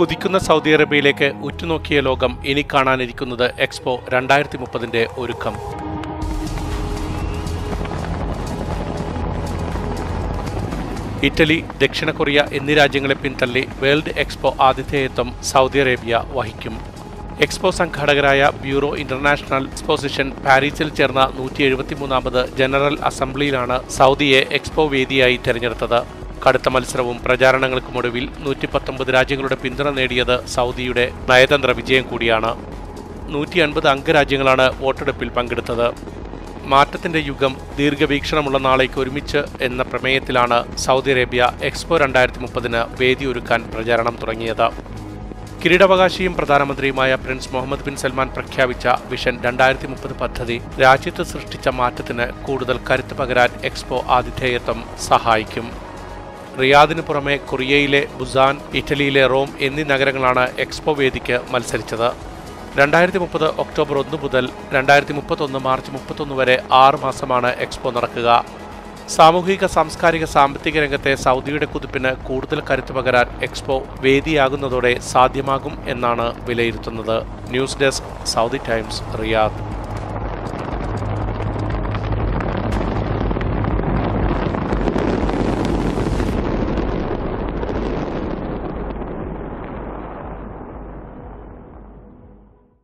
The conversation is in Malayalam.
കുതിക്കുന്ന സൗദി അറേബ്യയിലേക്ക് ഉറ്റുനോക്കിയ ലോകം ഇനി കാണാനിരിക്കുന്നത് എക്സ്പോ രണ്ടായിരത്തി മുപ്പതിന്റെ ഒരുക്കം ഇറ്റലി ദക്ഷിണ കൊറിയ എന്നീ രാജ്യങ്ങളെ പിന്തള്ളി വേൾഡ് എക്സ്പോ ആതിഥേയത്വം സൗദി അറേബ്യ വഹിക്കും എക്സ്പോ സംഘാടകരായ ബ്യൂറോ ഇന്റർനാഷണൽ എക്സ്പോസിഷൻ പാരീസിൽ ചേർന്ന നൂറ്റി എഴുപത്തിമൂന്നാമത് ജനറൽ അസംബ്ലിയിലാണ് സൗദിയെ എക്സ്പോ വേദിയായി തെരഞ്ഞെടുത്തത് കടുത്ത മത്സരവും പ്രചാരണങ്ങൾക്കുമൊടുവിൽ നൂറ്റി പത്തൊമ്പത് രാജ്യങ്ങളുടെ പിന്തുണ നേടിയത് സൗദിയുടെ നയതന്ത്ര വിജയം കൂടിയാണ് നൂറ്റി അൻപത് അംഗരാജ്യങ്ങളാണ് വോട്ടെടുപ്പിൽ പങ്കെടുത്തത് മാറ്റത്തിന്റെ യുഗം ദീർഘവീക്ഷണമുള്ള നാളേക്ക് ഒരുമിച്ച് എന്ന പ്രമേയത്തിലാണ് സൗദി അറേബ്യ എക്സ്പോ രണ്ടായിരത്തി മുപ്പതിന് വേദി ഒരുക്കാൻ പ്രചാരണം തുടങ്ങിയത് കിരീടാവകാശിയും പ്രധാനമന്ത്രിയുമായ പ്രിൻസ് മുഹമ്മദ് ബിൻ സൽമാൻ പ്രഖ്യാപിച്ച വിഷൻ രണ്ടായിരത്തി മുപ്പത് പദ്ധതി രാജ്യത്ത് സൃഷ്ടിച്ച മാറ്റത്തിന് കൂടുതൽ കരുത്ത് പകരാൻ എക്സ്പോ ആതിഥേയത്വം സഹായിക്കും റിയാദിന് പുറമെ കൊറിയയിലെ ബുസാൻ ഇറ്റലിയിലെ റോം എന്നീ നഗരങ്ങളാണ് എക്സ്പോ വേദിക്ക് മത്സരിച്ചത് രണ്ടായിരത്തി മുപ്പത് ഒക്ടോബർ ഒന്ന് മുതൽ രണ്ടായിരത്തി മുപ്പത്തൊന്ന് മാർച്ച് മുപ്പത്തൊന്ന് വരെ ആറ് മാസമാണ് എക്സ്പോ നടക്കുക സാമൂഹിക സാംസ്കാരിക സാമ്പത്തിക രംഗത്തെ സൗദിയുടെ കുതിപ്പിന് കൂടുതൽ കരുത്ത് പകരാൻ എക്സ്പോ വേദിയാകുന്നതോടെ സാധ്യമാകും എന്നാണ് വിലയിരുത്തുന്നത് news desk Saudi Times Riyadh